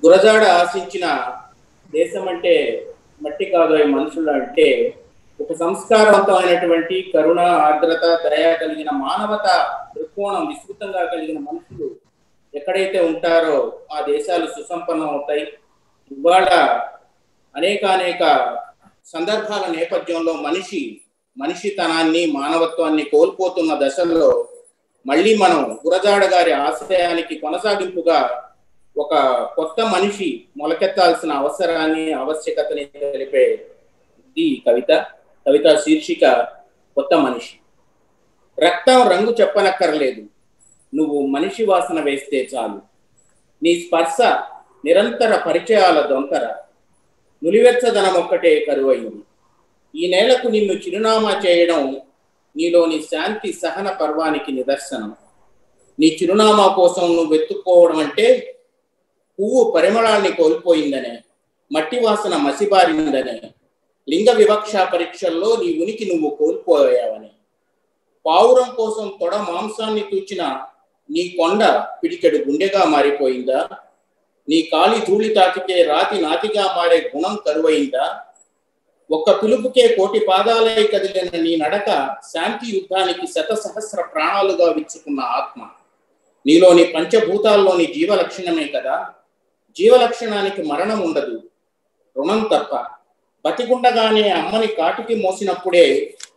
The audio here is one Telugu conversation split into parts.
గురజాడ ఆశించిన దేశం అంటే మట్టి కాదు అవి మనుషులు అంటే ఒక సంస్కారవంతమైనటువంటి కరుణ ఆర్ద్రత దయ కలిగిన మానవత దృక్కోణం విస్తృతంగా కలిగిన మనుషులు ఎక్కడైతే ఉంటారో ఆ దేశాలు సుసంపన్నం అవుతాయి ఇవాళ అనేక అనేక సందర్భాల నేపథ్యంలో మనిషి మనిషితనాన్ని మానవత్వాన్ని కోల్పోతున్న దశల్లో మళ్ళీ మనం గురజాడ గారి ఆశయానికి కొనసాగింపుగా ఒక కొత్త మనిషి మొలకెత్తాల్సిన అవసరాన్ని ఆవశ్యకతని తెలిపే ఇది కవిత కవిత శీర్షిక కొత్త మనిషి రక్తం రంగు చెప్పనక్కర్లేదు నువ్వు మనిషి వాసన వేస్తే చాలు నీ స్పర్శ నిరంతర పరిచయాల దొంతర నులివెచ్చదనం ఒక్కటే కరువైంది ఈ నేలకు నిన్ను చిరునామా చేయడం నీలోని శాంతి సహన పర్వానికి నిదర్శనం నీ చిరునామా కోసం నువ్వు వెతుక్కోవడం అంటే పువ్వు పరిమళాన్ని కోల్పోయిందనే మట్టి వాసన మసిబారిందనే లింగ వివక్ష పరీక్షల్లో నీ ఉనికి నువ్వు కోల్పోయావని పావురం కోసం తొడ మాంసాన్ని తూచిన నీ కొండ పిడికెడు గుండెగా మారిపోయిందా నీ కాలి ధూళి తాకితే రాతి నాతిగా మారే గుణం కరువైందా ఒక్క పిలుపుకే కోటి పాదాలై కదిలిన నీ నడక శాంతి యుద్ధానికి శత సహస్ర ప్రాణాలుగా విచ్చుకున్న ఆత్మ నీలోని పంచభూతాల్లోని జీవలక్షణమే కదా జీవలక్షణానికి మరణం ఉండదు రుణం తప్ప బతికుండగానే అమ్మని కాటికి మోసినప్పుడే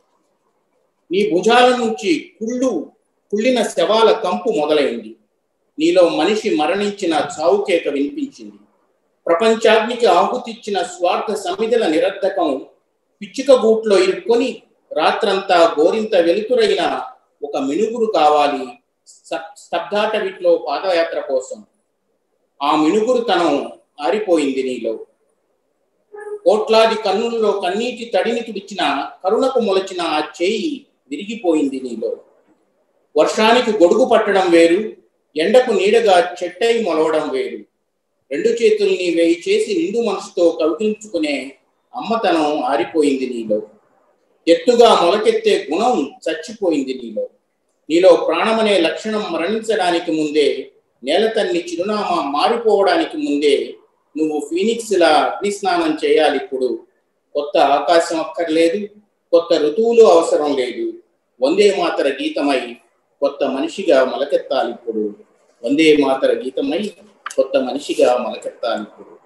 నీ భుజాల నుంచి కుళ్ళు కుళ్ళిన శవాల కంపు మొదలైంది నీలో మనిషి మరణించిన చావుకేక వినిపించింది ప్రపంచాగ్నికి ఆహుతిచ్చిన స్వార్థ సమిధల నిరర్ధకం పిచ్చుక గూట్లో ఇరుక్కొని రాత్రంతా గోరింత వెలుతురైన ఒక మినుగురు కావాలి స్తబ్దాటవిట్లో పాదయాత్ర కోసం ఆ మినుగురు తనం ఆరిపోయింది నీలో కోట్లాది కన్నుల్లో కన్నీటి తడిని తుడిచిన కరుణకు మొలచిన ఆ చేయి విరిగిపోయింది నీలో వర్షానికి గొడుగు పట్టడం వేరు ఎండకు నీడగా చెట్టై మొలవడం వేరు రెండు చేతుల్ని వేయి చేసి నిండు మనసుతో కవిగించుకునే అమ్మతనం ఆరిపోయింది నీలో ఎత్తుగా మొలకెత్తే గుణం చచ్చిపోయింది నీలో నీలో ప్రాణమనే లక్షణం మరణించడానికి ముందే నేలతన్ని చిరునామా మారిపోవడానికి ముందే నువ్వు ఫీనిక్స్ లా అగ్నిస్నానం చేయాలి ఇప్పుడు కొత్త ఆకాశం అక్కర్లేదు కొత్త ఋతువులు అవసరం లేదు వందే మాతర గీతమై కొత్త మనిషిగా మొలకెత్తాలి ఇప్పుడు వందే మాతర గీతమై కొత్త మనిషిగా మొలకెత్తాలి ఇప్పుడు